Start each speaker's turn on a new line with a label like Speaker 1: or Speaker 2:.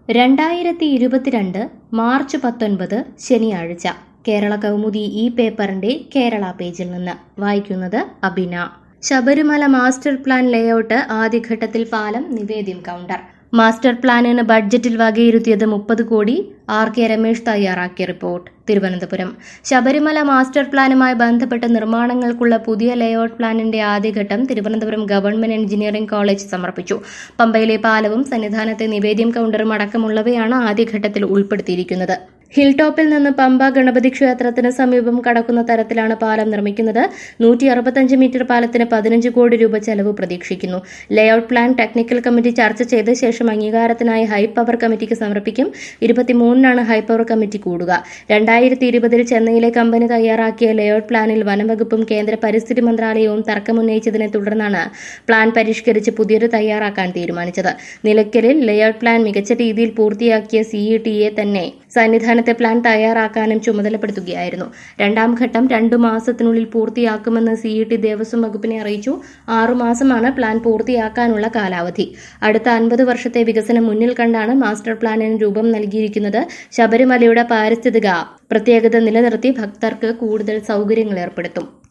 Speaker 1: രണ്ടായിരത്തി ഇരുപത്തിരണ്ട് മാർച്ച് പത്തൊൻപത് ശനിയാഴ്ച കേരള കൗമുദി ഈ പേപ്പറിന്റെ കേരള പേജിൽ നിന്ന് വായിക്കുന്നത് Abina Sabarimala master plan layout ആദ്യഘട്ടത്തിൽ പാലം നിവേദ്യം കൗണ്ടർ മാസ്റ്റർ പ്ലാനിന് ബഡ്ജറ്റിൽ വകയിരുത്തിയത് മുപ്പത് കോടി ആർ കെ രമേശ് തയ്യാറാക്കിയ റിപ്പോർട്ട് തിരുവനന്തപുരം ശബരിമല മാസ്റ്റർ പ്ലാനുമായി ബന്ധപ്പെട്ട നിർമ്മാണങ്ങൾക്കുള്ള പുതിയ ലേഔട്ട് പ്ലാനിന്റെ ആദ്യഘട്ടം തിരുവനന്തപുരം ഗവൺമെന്റ് എഞ്ചിനീയറിംഗ് കോളേജ് സമർപ്പിച്ചു പമ്പയിലെ പാലവും സന്നിധാനത്തെ നിവേദ്യം കൗണ്ടറും അടക്കമുള്ളവയാണ് ആദ്യഘട്ടത്തിൽ ഉൾപ്പെടുത്തിയിരിക്കുന്നത് ഹിൽ ടോപ്പിൽ നിന്ന് പമ്പ ഗണപതി ക്ഷേത്രത്തിന് സമീപം കടക്കുന്ന തരത്തിലാണ് പാലം നിർമ്മിക്കുന്നത് നൂറ്റി അറുപത്തഞ്ച് മീറ്റർ പാലത്തിന് പതിനഞ്ച് കോടി രൂപ ചെലവ് പ്രതീക്ഷിക്കുന്നു ലേഔട്ട് പ്ലാൻ ടെക്നിക്കൽ കമ്മിറ്റി ചർച്ച ചെയ്ത ശേഷം അംഗീകാരത്തിനായി ഹൈ പവർ കമ്മിറ്റിക്ക് സമർപ്പിക്കും ഇരുപത്തിമൂന്നിനാണ് ഹൈ പവർ കമ്മിറ്റി കൂടുക രണ്ടായിരത്തി ഇരുപതിൽ ചെന്നൈയിലെ കമ്പനി തയ്യാറാക്കിയ ലേഔട്ട് പ്ലാനിൽ വനംവകുപ്പും കേന്ദ്ര പരിസ്ഥിതി മന്ത്രാലയവും തർക്കമുന്നയിച്ചതിനെ തുടർന്നാണ് പ്ലാൻ പരിഷ്കരിച്ച് പുതിയത് തയ്യാറാക്കാൻ തീരുമാനിച്ചത് നിലയ്ക്കലിൽ ലേഔട്ട് പ്ലാൻ മികച്ച രീതിയിൽ പൂർത്തിയാക്കിയ സിഇടിയെ തന്നെ സന്നിധാനത്തെ പ്ലാൻ തയ്യാറാക്കാനും ചുമതലപ്പെടുത്തുകയായിരുന്നു രണ്ടാം ഘട്ടം രണ്ടു മാസത്തിനുള്ളിൽ പൂർത്തിയാക്കുമെന്ന് സിഇടി ദേവസ്വം വകുപ്പിനെ അറിയിച്ചു ആറുമാസമാണ് പ്ലാൻ പൂർത്തിയാക്കാനുള്ള കാലാവധി അടുത്ത അൻപത് വർഷത്തെ വികസനം മുന്നിൽ കണ്ടാണ് മാസ്റ്റർ പ്ലാനിന് രൂപം നൽകിയിരിക്കുന്നത് ശബരിമലയുടെ പാരിസ്ഥിതിക പ്രത്യേകത നിലനിർത്തി ഭക്തർക്ക് കൂടുതൽ സൗകര്യങ്ങൾ ഏർപ്പെടുത്തും